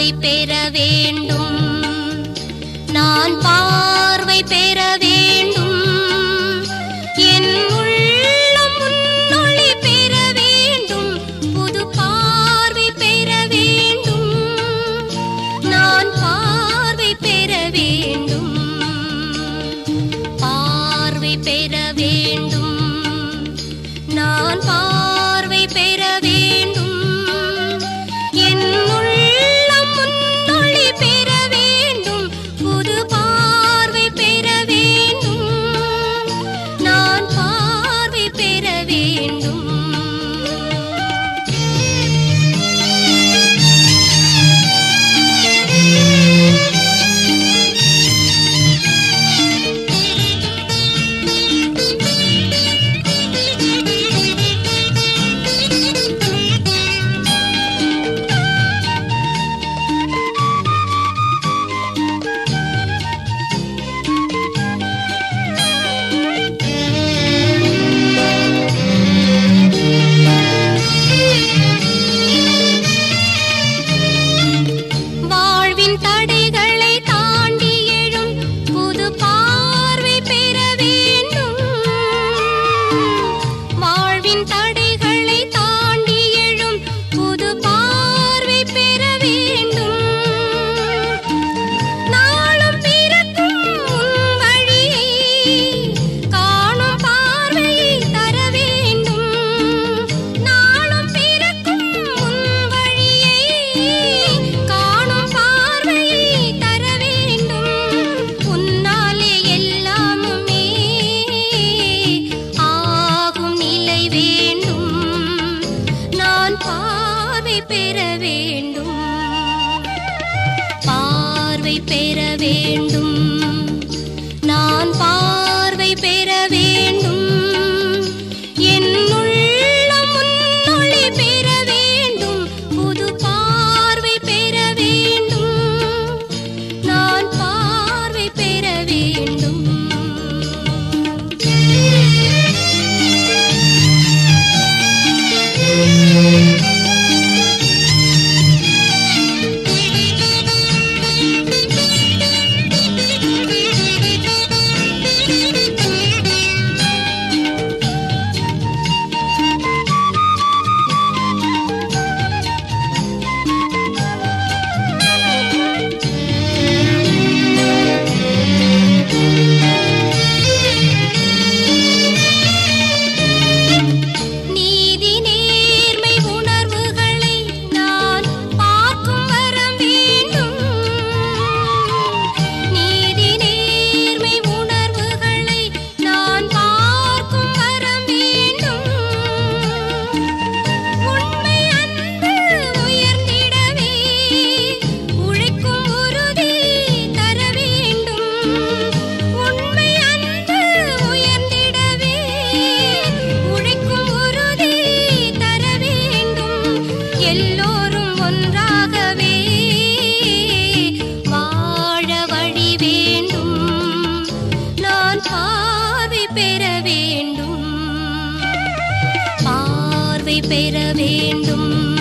பார்வை பெற வேண்டும் நான் பார்வை பெற வேண்டும் என் உள்ளம் முன்னொளி பெற வேண்டும் புது பார்வை பெற வேண்டும் நான் பார்வை பெற வேண்டும் பார்வை பெற வேண்டும் நான் பார்வை பெற வேண்டும் என் உள்ளம் முன்னொளி பெற வேண்டும் புது பார்வை பெற வேண்டும் நான் பார்வை பெற வேண்டும் வாழ்வின் தடைகளை தாண்டி எழும் புது பார்வை பெற வேண்டும் வாழ்வின் தடைகளை தாண்டி எழும் புது பார்வை பெற வேண்டும் நாளும் பிறக்கும் உன் வழியை காணும் பார்வையை தர வேண்டும் நாளும் பிறக்கும் உன் வழியை காணும் பார்வையை தர வேண்டும் உன்னாலே எல்லாமுமே ஆகும் நிலை வேண்டும் நான் பார்வை பெற வேண்டும் பார்வை பெற வேண்டும் நான் பார்வை பெற வேண்டும் என் உள்ளம் முன்னொளி பெற வேண்டும் புது பார்வை பெற வேண்டும் நான் பார்வை பெற வேண்டும் நீதி நேர்மை உணர்வுகளை நான் பார்க்கும் வரம் வேண்டும் நீதி நேர்மை உணர்வுகளை நான் பார்க்கும் வரம் வேண்டும் உண்மை அன்பு உயர்ந்திடவே உழைக்கும் உறுதி தர வேண்டும் உண்மை அன்பு உயர்ந்திடவே உழைக்கும் உறுதி தர வேண்டும் எல்லோரும் ஒன்றாகவே வாழ வழி வேண்டும் நான் பார்வை பெற வேண்டும் பார்வை பெற வேண்டும்